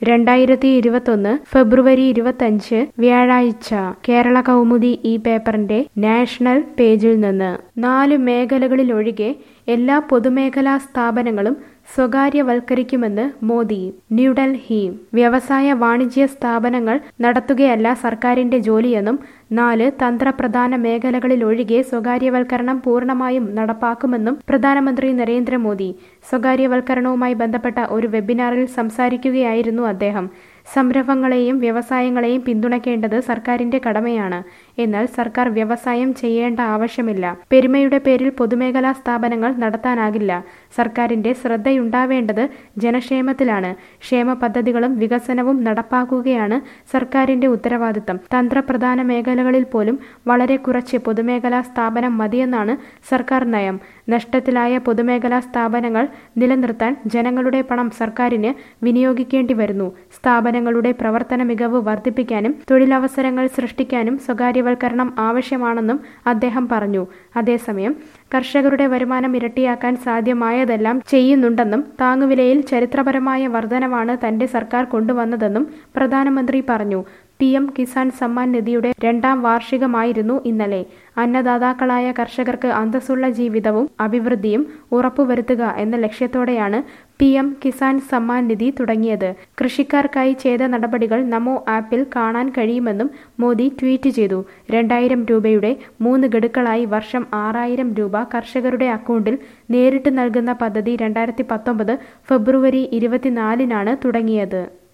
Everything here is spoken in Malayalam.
രണ്ടായിരത്തി ഇരുപത്തൊന്ന് ഫെബ്രുവരി ഇരുപത്തഞ്ച് വ്യാഴാഴ്ച കേരള കൗമുദി ഈ പേപ്പറിന്റെ നാഷണൽ പേജിൽ നിന്ന് നാല് മേഖലകളിലൊഴികെ എല്ലാ പൊതുമേഖലാ സ്ഥാപനങ്ങളും സ്വകാര്യവൽക്കരിക്കുമെന്ന് മോദി ന്യൂഡൽഹി വ്യവസായ വാണിജ്യ സ്ഥാപനങ്ങൾ നടത്തുകയല്ല സർക്കാരിന്റെ ജോലിയെന്നും നാല് തന്ത്രപ്രധാന മേഖലകളിലൊഴികെ സ്വകാര്യവൽക്കരണം പൂർണ്ണമായും നടപ്പാക്കുമെന്നും പ്രധാനമന്ത്രി നരേന്ദ്രമോദി സ്വകാര്യവൽക്കരണവുമായി ബന്ധപ്പെട്ട ഒരു വെബിനാറിൽ സംസാരിക്കുകയായിരുന്നു അദ്ദേഹം സംരംഭങ്ങളെയും വ്യവസായങ്ങളെയും പിന്തുണയ്ക്കേണ്ടത് സർക്കാരിന്റെ കടമയാണ് എന്നാൽ സർക്കാർ വ്യവസായം ചെയ്യേണ്ട ആവശ്യമില്ല പെരുമയുടെ പേരിൽ പൊതുമേഖലാ സ്ഥാപനങ്ങൾ നടത്താനാകില്ല സർക്കാരിന്റെ ശ്രദ്ധയുണ്ടാവേണ്ടത് ജനക്ഷേമത്തിലാണ് ക്ഷേമ പദ്ധതികളും വികസനവും നടപ്പാക്കുകയാണ് സർക്കാരിന്റെ ഉത്തരവാദിത്തം തന്ത്രപ്രധാന മേഖലകളിൽ പോലും വളരെ കുറച്ച് പൊതുമേഖലാ സ്ഥാപനം മതിയെന്നാണ് സർക്കാർ നയം നഷ്ടത്തിലായ പൊതുമേഖലാ സ്ഥാപനങ്ങൾ നിലനിർത്താൻ ജനങ്ങളുടെ പണം സർക്കാരിന് വിനിയോഗിക്കേണ്ടി വരുന്നു സ്ഥാപനങ്ങളുടെ പ്രവർത്തന മികവ് വർദ്ധിപ്പിക്കാനും തൊഴിലവസരങ്ങൾ സൃഷ്ടിക്കാനും സ്വകാര്യവൽക്കരണം ആവശ്യമാണെന്നും അദ്ദേഹം പറഞ്ഞു അതേസമയം കർഷകരുടെ വരുമാനം ഇരട്ടിയാക്കാൻ സാധ്യമായതെല്ലാം ചെയ്യുന്നുണ്ടെന്നും താങ്ങുവിലയിൽ ചരിത്രപരമായ വർധനവാണ് തന്റെ സർക്കാർ കൊണ്ടുവന്നതെന്നും പ്രധാനമന്ത്രി പറഞ്ഞു പി എം കിസാൻ സമ്മാൻ നിധിയുടെ രണ്ടാം വാർഷികമായിരുന്നു ഇന്നലെ അന്നദാതാക്കളായ കർഷകർക്ക് അന്തസ്സുള്ള ജീവിതവും അഭിവൃദ്ധിയും ഉറപ്പുവരുത്തുക എന്ന ലക്ഷ്യത്തോടെയാണ് പി എം കിസാൻ സമ്മാൻ നിധി തുടങ്ങിയത് കൃഷിക്കാർക്കായി ചെയ്ത നടപടികൾ നമോ ആപ്പിൽ കാണാൻ കഴിയുമെന്നും മോദി ട്വീറ്റ് ചെയ്തു രണ്ടായിരം രൂപയുടെ മൂന്ന് ഗഡുക്കളായി വർഷം ആറായിരം രൂപ കർഷകരുടെ അക്കൗണ്ടിൽ നേരിട്ട് നൽകുന്ന പദ്ധതി രണ്ടായിരത്തി പത്തൊമ്പത് ഫെബ്രുവരി ഇരുപത്തിനാലിനാണ് തുടങ്ങിയത്